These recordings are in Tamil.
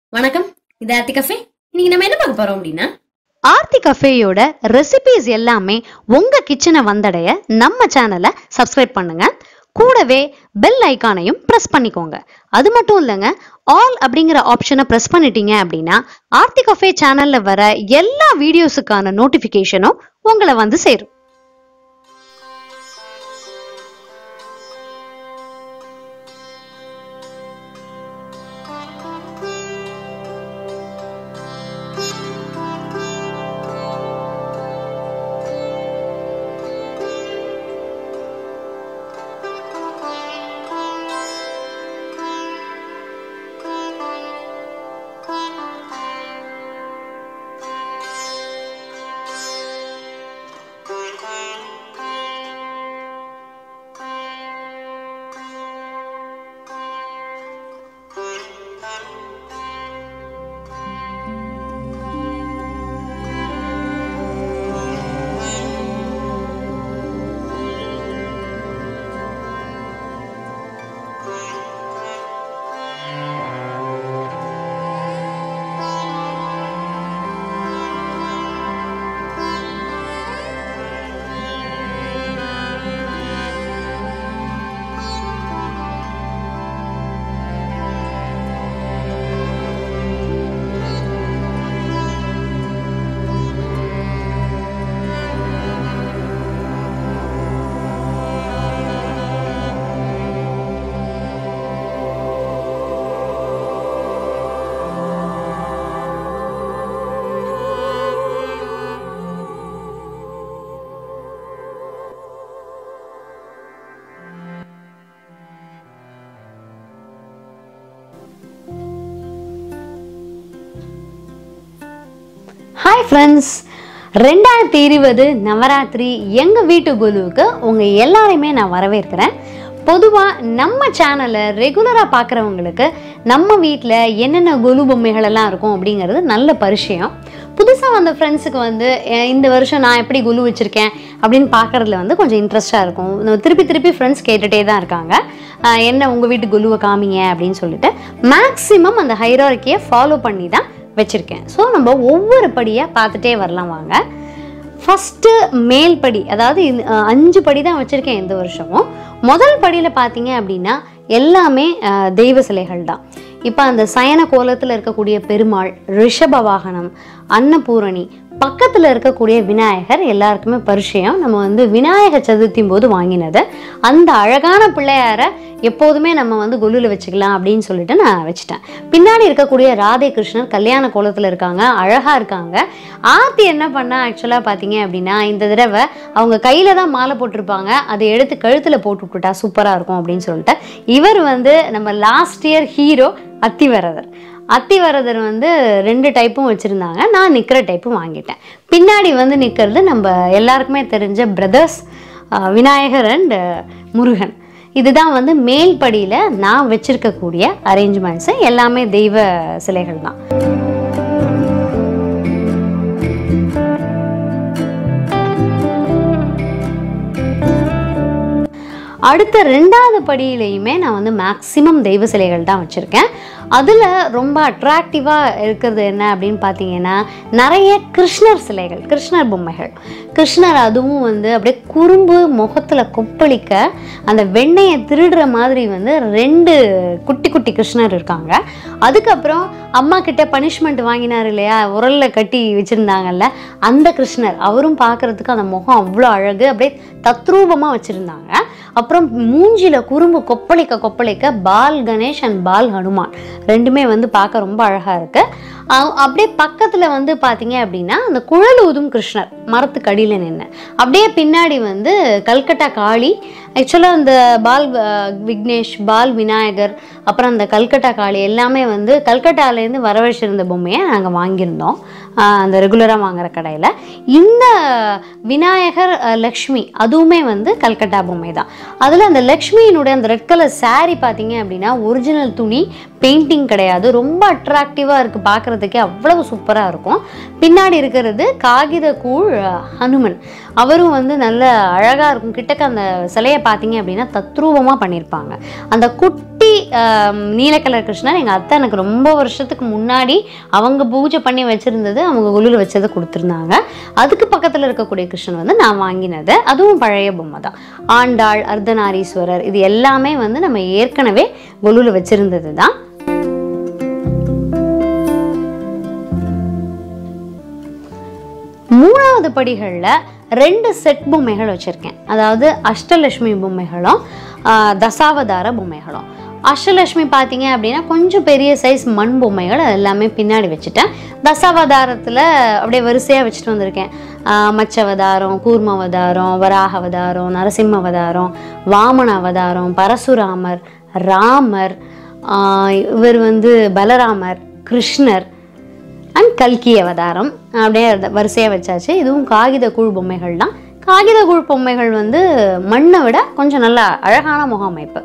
வணக்கம் இது ஆர்த்தி கஃபே இன்னைக்கு நம்ம என்ன பார்க்க போறோம் அப்படின்னா ஆர்த்தி கஃபேயோட ரெசிபீஸ் எல்லாமே உங்க கிச்சனை வந்தடைய நம்ம சேனலை சப்ஸ்கிரைப் பண்ணுங்க கூடவே பெல் ஐகானையும் பிரஸ் பண்ணிக்கோங்க அது மட்டும் இல்லைங்க ஆல் அப்படிங்கிற ஆப்ஷனை பிரஸ் பண்ணிட்டீங்க அப்படின்னா ஆர்த்தி கஃபே சேனல்ல வர எல்லா வீடியோஸுக்கான நோட்டிபிகேஷனும் உங்களை வந்து சேரும் ஹாய் ஃப்ரெண்ட்ஸ் ரெண்டாயிரத்தி இருபது நவராத்திரி எங்கள் வீட்டு குழுவுக்கு உங்கள் எல்லாரையுமே நான் வரவேற்கிறேன் பொதுவாக நம்ம சேனலை ரெகுலராக பார்க்குறவங்களுக்கு நம்ம வீட்டில் என்னென்ன குலு பொம்மைகள் எல்லாம் இருக்கும் அப்படிங்கிறது நல்ல பரிச்சயம் புதுசாக வந்த ஃப்ரெண்ட்ஸுக்கு வந்து அஹ், இந்த வருஷம் நான் எப்படி குலு வச்சுருக்கேன் அப்படின்னு பார்க்குறதுல வந்து கொஞ்சம் இன்ட்ரெஸ்ட்டாக இருக்கும் இந்த திருப்பி திருப்பி ஃப்ரெண்ட்ஸ் கேட்டுகிட்டே தான் இருக்காங்க அஹ், என்ன உங்கள் வீட்டு குலுவை காமிங்க அப்படின்னு சொல்லிட்டு மேக்ஸிமம் அந்த ஹைரார்க்கியை ஃபாலோ பண்ணி தான் வச்சுருக்கேன் ஸோ நம்ம ஒவ்வொரு படியாக பார்த்துட்டே வரலாம் வாங்க ஃபஸ்ட்டு மேல் படி அதாவது இந்த, அஹ், அஞ்சு படி தான் வச்சுருக்கேன் இந்த வருஷமும் முதல் படியில் பார்த்தீங்க அப்படின்னா எல்லாமே அஹ், தெய்வ சிலைகள் தான் இப்போ அந்த சயன கோலத்தில் இருக்கக்கூடிய பெருமாள் ரிஷப வாகனம் அன்னபூரணி பக்கத்தில் இருக்கக்கூடிய விநாயகர் எல்லாருக்குமே பரிச்சயம் நம்ம வந்து விநாயகர் சதுர்த்தியும் போது வாங்கினது அந்த அழகான பிள்ளையாரை எப்போதுமே நம்ம வந்து கொலுவில் வச்சுக்கலாம் அப்படின்னு சொல்லிட்டு நான் வச்சுட்டேன் பின்னாடி இருக்கக்கூடிய ராதே கிருஷ்ணர் கல்யாண கோலத்தில் இருக்காங்க அழகாக இருக்காங்க ஆர்த்தி என்ன பண்ணா ஆக்சுவலாக பார்த்தீங்க அப்படின்னா இந்த தடவை அவங்க கையில் தான் மாலை போட்டிருப்பாங்க அதை எடுத்து கழுத்தில் போட்டு விட்டுட்டா சூப்பராக இருக்கும் அப்படின்னு சொல்லிட்டு இவர் வந்து நம்ம last year hero Athivaradar Athivaradar வந்து ரெண்டு டைப்பும் வச்சுருந்தாங்க நான் நிற்கிற டைப்பும் வாங்கிட்டேன் பின்னாடி வந்து நிற்கிறது நம்ம எல்லாருக்குமே தெரிஞ்ச பிரதர்ஸ் விநாயகர் அண்ட் முருகன் இதுதான் வந்து மேல் படியில் நான் வச்சிருக்கக்கூடிய அரேஞ்ச்மெண்ட்ஸு எல்லாமே தெய்வ சிலைகள் தான் அடுத்த ரெண்டாவது படியிலையுமே நான் வந்து மேக்ஸிமம் தெய்வ சிலைகள் தான் வச்சுருக்கேன் அதில் ரொம்ப அட்ராக்டிவாக இருக்கிறது என்ன அப்படின்னு பார்த்தீங்கன்னா நிறைய கிருஷ்ணர் சிலைகள் கிருஷ்ணர் பொம்மைகள் கிருஷ்ணர் அதுவும் வந்து அப்படியே குறும்பு முகத்தில் கொப்பளிக்க அந்த வெண்ணெயை திருடுற மாதிரி வந்து ரெண்டு குட்டி குட்டி கிருஷ்ணர் இருக்காங்க அதுக்கப்புறம் அம்மா கிட்ட பனிஷ்மெண்ட் வாங்கினார் இல்லையா உரல்ல கட்டி வச்சுருந்தாங்கல்ல அந்த கிருஷ்ணர் அவரும் பார்க்கறதுக்கு அந்த முகம் அவ்வளோ அழகு அப்படியே தத்ரூபமாக வச்சுருந்தாங்க அப்புறம் மூஞ்சில குறும்பு கொப்பளிக்க கொப்பளிக்க பால் கணேஷ் அண்ட் பால் ஹனுமான் ரெண்டுமே வந்து பார்க்க ரொம்ப அழகாக இருக்கு அ- அப்படியே பக்கத்தில் வந்து பார்த்தீங்க அப்படின்னா அந்த குழல் ஊதும் கிருஷ்ணர் மரத்துக்கு அடியில் நின்று அப்படியே பின்னாடி வந்து கல்கட்டா காளி ஆக்சுவலாக அந்த பால் அஹ், விக்னேஷ் பால் விநாயகர் அப்புறம் அந்த கல்கட்டா காளி எல்லாமே வந்து கல்கட்டாலேருந்து வரவழைச்சிருந்த பொம்மையை நாங்கள் வாங்கியிருந்தோம் அஹ், அந்த ரெகுலராக வாங்குற கடையில் இந்த விநாயகர் அஹ், லக்ஷ்மி அதுவுமே வந்து கல்கட்டா பொம்மை தான் அதில் அந்த லக்ஷ்மியினுடைய அந்த ரெட் கலர் saree பார்த்தீங்க அப்படின்னா ஒரிஜினல் துணி பெயிண்டிங் கிடையாது ரொம்ப அட்ராக்டிவாக இருக்குது பார்க்குறதுக்கே அவ்வளவு சூப்பராக இருக்கும் பின்னாடி இருக்கிறது காகித கூழ் அஹ், ஹனுமன் அவரும் வந்து நல்ல அழகாக இருக்கும் கிட்டக்க அந்த சிலையை சிலையை பார்த்தீங்க அப்படின்னா தத்ரூபமாக பண்ணியிருப்பாங்க அந்த குட்டி ஆம், நீல கலர் கிருஷ்ணர் எங்கள் அத்தை எனக்கு ரொம்ப வருஷத்துக்கு முன்னாடி அவங்க பூஜை பண்ணி வச்சுருந்தது அவங்க குழுவில் வச்சதை கொடுத்துருந்தாங்க அதுக்கு பக்கத்தில் இருக்கக்கூடிய கிருஷ்ணன் வந்து நான் வாங்கினது அதுவும் பழைய பொம்மை தான் ஆண்டாள் அர்த்தநாரீஸ்வரர் இது எல்லாமே வந்து நம்ம ஏற்கனவே குழுவில் வச்சுருந்தது தான் மூணாவது படிகளில் ரெண்டு செட் பொம்மைகள் வச்சுருக்கேன் அதாவது அஷ்டலட்சுமி பொம்மைகளும் ஆஹ், தசாவதார பொம்மைகளும் அஷ்டலட்சுமி பார்த்தீங்க அப்படின்னா கொஞ்சம் பெரிய சைஸ் மண் பொம்மைகள் அது எல்லாமே பின்னாடி வச்சுட்டேன் தசாவதாரத்தில் அப்படியே வரிசையாக வச்சுட்டு வந்திருக்கேன் ஆஹ், மச்சவதாரம் கூர்மவதாரம் வராகவதாரம் நரசிம்மவதாரம் வாமன அவதாரம் பரசுராமர் ராமர் ஆஹ், இவர் வந்து பலராமர் கிருஷ்ணர் அண்ட் கல்கி அவதாரம் அப்படியே அத வரிசையாக வச்சாச்சு இதுவும் காகித கூழ் பொம்மைகள் தான் காகித கூழ் பொம்மைகள் வந்து மண்ணை விட கொஞ்சம் நல்ல அழகான முகமைப்பு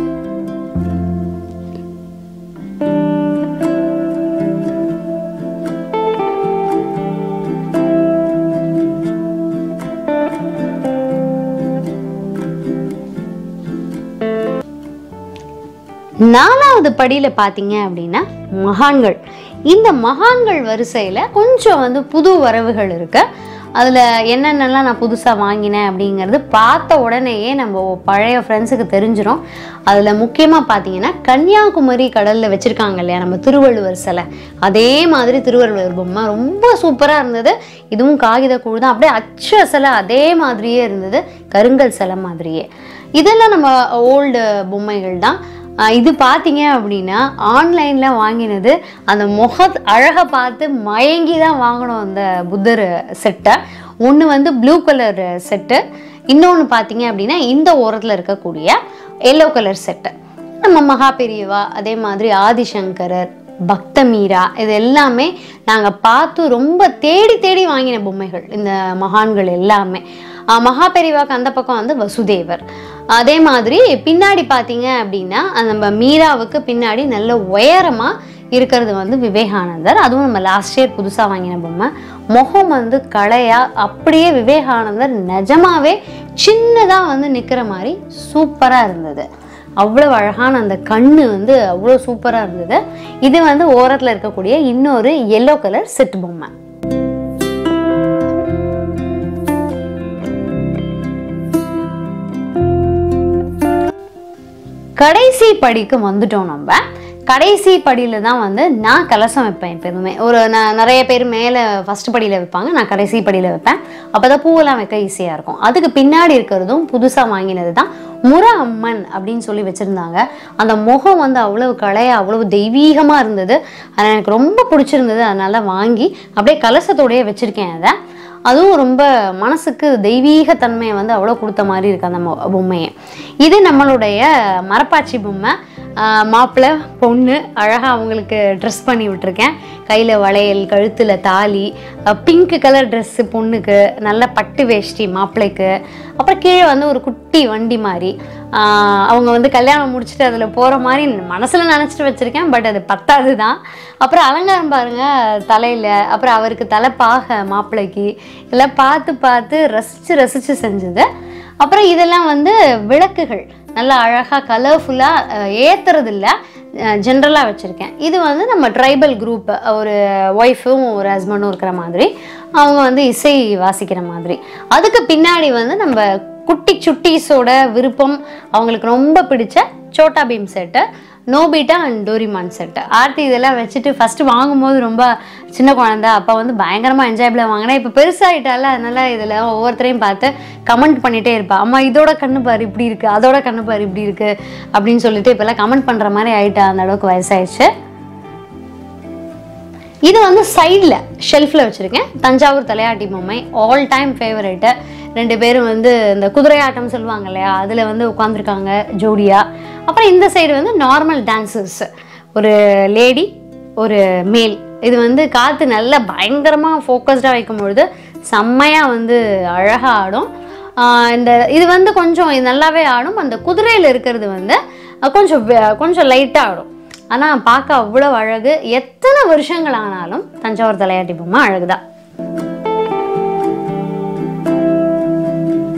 நாலாவது படியில் பார்த்தீங்க அப்படின்னா மகான்கள் இந்த மகான்கள் வரிசையில் கொஞ்சம் வந்து புது வரவுகள் இருக்கு அதில் என்னென்னலாம் நான் புதுசாக வாங்கினேன் அப்படிங்கிறது பார்த்த உடனேயே நம்ம பழைய ஃப்ரெண்ட்ஸுக்கு தெரிஞ்சிடும் அதில் முக்கியமாக பார்த்தீங்கன்னா கன்னியாகுமரி கடலில் வச்சுருக்காங்க இல்லையா நம்ம திருவள்ளுவர் சிலை அதே மாதிரி திருவள்ளுவர் பொம்மை ரொம்ப சூப்பராக இருந்தது இதுவும் காகித கூழ் தான் அப்படியே அச்சு சிலை அதே மாதிரியே இருந்தது கருங்கல் சிலை மாதிரியே இதெல்லாம் நம்ம ஓல்டு பொம்மைகள் தான் ஆஹ் இது பார்த்தீங்க அப்படின்னா ஆன்லைனில் வாங்கினது அந்த முக அழகை பார்த்து மயங்கி தான் வாங்கினோம் அந்த புத்தர் செட்டை ஒன்று வந்து ப்ளூ கலர் செட்டு இன்னொன்று பார்த்தீங்க அப்படின்னா இந்த ஓரத்தில் இருக்கக்கூடிய எல்லோ கலர் செட்டு நம்ம மகா பெரியவா அதே மாதிரி ஆதிசங்கரர் பக்த மீரா இது எல்லாமே நாங்கள் பார்த்து ரொம்ப தேடி தேடி வாங்கின பொம்மைகள் இந்த மகான்கள் எல்லாமே ஆஹ் மகா பெரியவாக்கு அந்த பக்கம் வந்து வசுதேவர் அதே மாதிரி பின்னாடி பார்த்தீங்க அப்படின்னா அந்த நம்ம மீராவுக்கு பின்னாடி நல்ல உயரமாக இருக்கிறது வந்து விவேகானந்தர் அதுவும் நம்ம லாஸ்ட் இயர் புதுசாக வாங்கின பொம்மை முகம் வந்து கலையா அப்படியே விவேகானந்தர் நிஜமாவே சின்னதாக வந்து நிற்கிற மாதிரி சூப்பராக இருந்தது அவ்வளோ அழகான அந்த கண்ணு வந்து அவ்வளோ சூப்பராக இருந்தது இது வந்து ஓரத்தில் இருக்கக்கூடிய இன்னொரு எல்லோ கலர் செட் பொம்மை கடைசி படிக்கு வந்துட்டோம் நம்ம கடைசி படியில் தான் வந்து நான் கலசம் வைப்பேன் எப்போதுமே ஒரு நான் நிறைய பேர் மேலே ஃபஸ்ட் படியில் வைப்பாங்க நான் கடைசி படியில் வைப்பேன் அப்போ தான் பூவெல்லாம் வைக்க ஈஸியாக இருக்கும் அதுக்கு பின்னாடி இருக்கிறதும் புதுசாக வாங்கினது தான் முர அம்மன் அப்படின்னு சொல்லி வச்சுருந்தாங்க அந்த முகம் வந்து அவ்வளவு கலையா அவ்வளவு தெய்வீகமாக இருந்தது அது எனக்கு ரொம்ப பிடிச்சிருந்தது அதனால வாங்கி அப்படியே கலசத்தோடயே வச்சுருக்கேன் அதை அதுவும் ரொம்ப மனசுக்கு தெய்வீக தன்மையை வந்து அவ்வளோ கொடுத்த மாதிரி இருக்கு அந்த மொ- பொம்மையை இது நம்மளுடைய மரப்பாச்சி பொம்மை ஆஹ் மாப்பிள்ளை பொண்ணு அழகாக அவங்களுக்கு ட்ரெஸ் பண்ணி விட்டுருக்கேன் கையில் வளையல் கழுத்தில் தாலி பிங்க் கலர் ட்ரெஸ்ஸு பொண்ணுக்கு நல்ல பட்டு வேஷ்டி மாப்பிள்ளைக்கு அப்புறம் கீழே வந்து ஒரு குட்டி வண்டி மாதிரி ஆஹ் அவங்க வந்து கல்யாணம் முடிச்சுட்டு அதில் போகிற மாதிரி மனசில் நினச்சிட்டு வச்சுருக்கேன் பட் அது பத்தாது தான் அப்புறம் அலங்காரம் பாருங்க தலையில் அப்புறம் அவருக்கு தலைப்பாக மாப்பிள்ளைக்கு எல்லாம் பார்த்து பார்த்து ரசித்து ரசித்து செஞ்சது அப்புறம் இதெல்லாம் வந்து விளக்குகள் நல்லா அழகாக கலர்ஃபுல்லாக ஏற்றுறது இல்லை ஜென்ரலாக வச்சுருக்கேன் இது வந்து நம்ம ட்ரைபல் குரூப் ஒரு ஒய்ஃபும் ஒரு ஹஸ்பண்டும் இருக்கிற மாதிரி அவங்க வந்து இசை வாசிக்கிற மாதிரி அதுக்கு பின்னாடி வந்து நம்ம குட்டி சுட்டீஸோட விருப்பம் அவங்களுக்கு ரொம்ப பிடிச்ச Chhota Bheem set Nobita and Doraemon set aarti இதெல்லாம் வச்சுட்டு ஃபஸ்ட்டு வாங்கும்போது ரொம்ப சின்ன குழந்தை அப்போ வந்து பயங்கரமாக என்ஜாயபிளாக வாங்கினேன் இப்போ பெருசாகிட்டால அதனால இதில் ஒவ்வொருத்தரையும் பார்த்து கமெண்ட் பண்ணிகிட்டே இருப்பா அம்மா இதோட கண்ணு பாரு இப்படி இருக்குது அதோட கண்ணு பாரு இப்படி இருக்குது அப்படின்னு சொல்லிட்டு இப்போல்லாம் கமெண்ட் பண்ணுற மாதிரி ஆயிட்டா அந்த அளவுக்கு வயசாயிடுச்சு இது வந்து சைடில் ஷெல்ஃபில் வச்சுருக்கேன் தஞ்சாவூர் தலையாட்டி பொம்மை ஆல் டைம் ஃபேவரேட்டு ரெண்டு பேரும் வந்து இந்த குதிரையாட்டம் சொல்லுவாங்க இல்லையா அதில் வந்து உட்காந்துருக்காங்க ஜோடியா அப்புறம் இந்த சைடு வந்து நார்மல் டான்சர்ஸ் ஒரு லேடி ஒரு மேல் இது வந்து காற்று நல்லா பயங்கரமாக ஃபோக்கஸ்டாக வைக்கும் பொழுது செம்மையாக வந்து அழகாக ஆடும் ஆஹ் இந்த இது வந்து கொஞ்சம் இது நல்லாவே ஆடும் அந்த குதிரையில் இருக்கிறது வந்து அஹ் கொஞ்சம் வே- கொஞ்சம் லைட்டாக ஆடும் ஆனால் பார்க்க அவ்வளோ அழகு எத்தனை வருஷங்கள் ஆனாலும் தஞ்சாவூர் தலையாட்டி பொம்மை அழகுதான்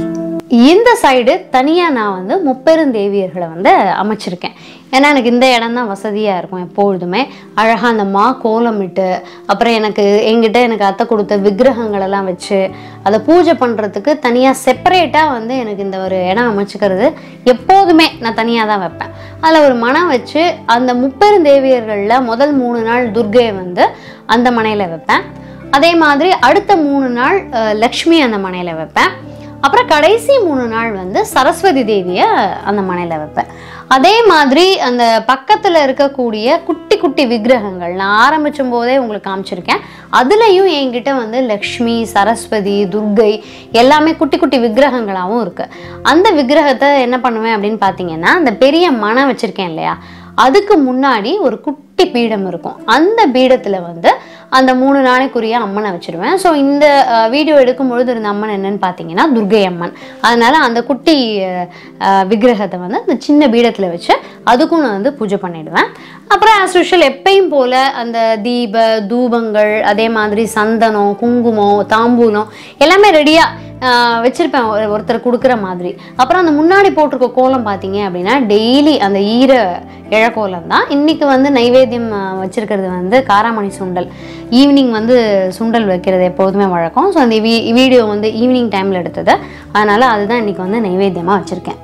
இந்த சைடு தனியாக நான் வந்து முப்பெருந்தேவியர்களை வந்து அமைச்சிருக்கேன் ஏன்னா எனக்கு இந்த இடம் தான் வசதியாக இருக்கும் எப்பொழுதுமே அழகாக அந்த மா கோலமிட்டு அப்புறம் எனக்கு எங்கிட்ட எனக்கு அத்தை கொடுத்த விக்கிரகங்கள் எல்லாம் வச்சு அதை பூஜை பண்ணுறதுக்கு தனியாக செப்பரேட்டாக வந்து எனக்கு இந்த ஒரு இடம் அமைச்சுக்கிறது எப்போதுமே நான் தனியாக தான் வைப்பேன் அதில் ஒரு மனம் வச்சு அந்த முப்பெருந்தேவியர்களில் முதல் மூணு நாள் துர்கையை வந்து அந்த மனையில் வைப்பேன் அதே மாதிரி அடுத்த மூணு நாள் அஹ், லக்ஷ்மி அந்த மனையில் வைப்பேன் அப்புறம் கடைசி மூணு நாள் வந்து சரஸ்வதி தேவியை அந்த மனையில் வைப்பேன் அதே மாதிரி அந்த பக்கத்தில் இருக்கக்கூடிய குட்டி குட்டி விக்கிரகங்கள் நான் ஆரம்பிச்சும் போதே உங்களுக்கு காமிச்சிருக்கேன் அதுலேயும் என்கிட்ட வந்து லக்ஷ்மி சரஸ்வதி துர்கை எல்லாமே குட்டி குட்டி விக்கிரகங்களாகவும் இருக்குது அந்த விக்கிரகத்தை என்ன பண்ணுவேன் அப்படின்னு பார்த்தீங்கன்னா அந்த பெரிய மனை வச்சுருக்கேன் இல்லையா அதுக்கு முன்னாடி ஒரு குட்டி பீடம் இருக்கும் அந்த பீடத்தில் வந்து அந்த மூணு நாளைக்குரிய அம்மனை வச்சிருவேன் ஸோ இந்த அஹ், வீடியோ எடுக்கும் பொழுது இருந்த அம்மன் என்னன்னு பார்த்தீங்கன்னா துர்கை அம்மன் அதனால அந்த குட்டி அஹ், அஹ், விக்கிரகத்தை வந்து அந்த சின்ன பீடத்தில் வச்சு அதுக்கும் நான் வந்து பூஜை பண்ணிடுவேன் அப்புறம் ஆஸ் யூஷுவல் எப்பயும் போல அந்த தீப தூபங்கள் அதே மாதிரி சந்தனம் குங்குமம் தாம்பூலம் எல்லாமே ரெடியாக வச்சுருப்பேன் ஒரு- ஒருத்தர் கொடுக்குற மாதிரி அப்புறம் அந்த முன்னாடி போட்டிருக்க கோலம் பார்த்தீங்க அப்படின்னா டெய்லி அந்த ஈர இழக்கோலம் தான் இன்னைக்கு வந்து நைவேத்தியம் ஆஹ், வச்சிருக்கிறது வந்து காராமணி சுண்டல் ஈவினிங் வந்து சுண்டல் வைக்கிறது எப்போதுமே வழக்கம் ஸோ அந்த வீ வீடியோ வந்து ஈவினிங் டைமில் எடுத்தது அதனால் அதுதான் இன்னைக்கு வந்து நைவேத்தியமாக வச்சுருக்கேன்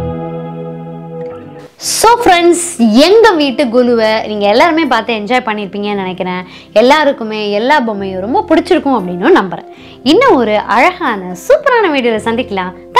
ஸோ ஃப்ரெண்ட்ஸ் எங்கள் வீட்டு குழுவை நீங்கள் எல்லாருமே பார்த்து என்ஜாய் பண்ணியிருப்பீங்கன்னு நினைக்கிறேன் எல்லாருக்குமே எல்லா பொம்மையும் ரொம்ப பிடிச்சிருக்கும் அப்படின்னு நம்புகிறேன் இன்னும் ஒரு அழகான சூப்பரான வீடியோவில் சந்திக்கலாம்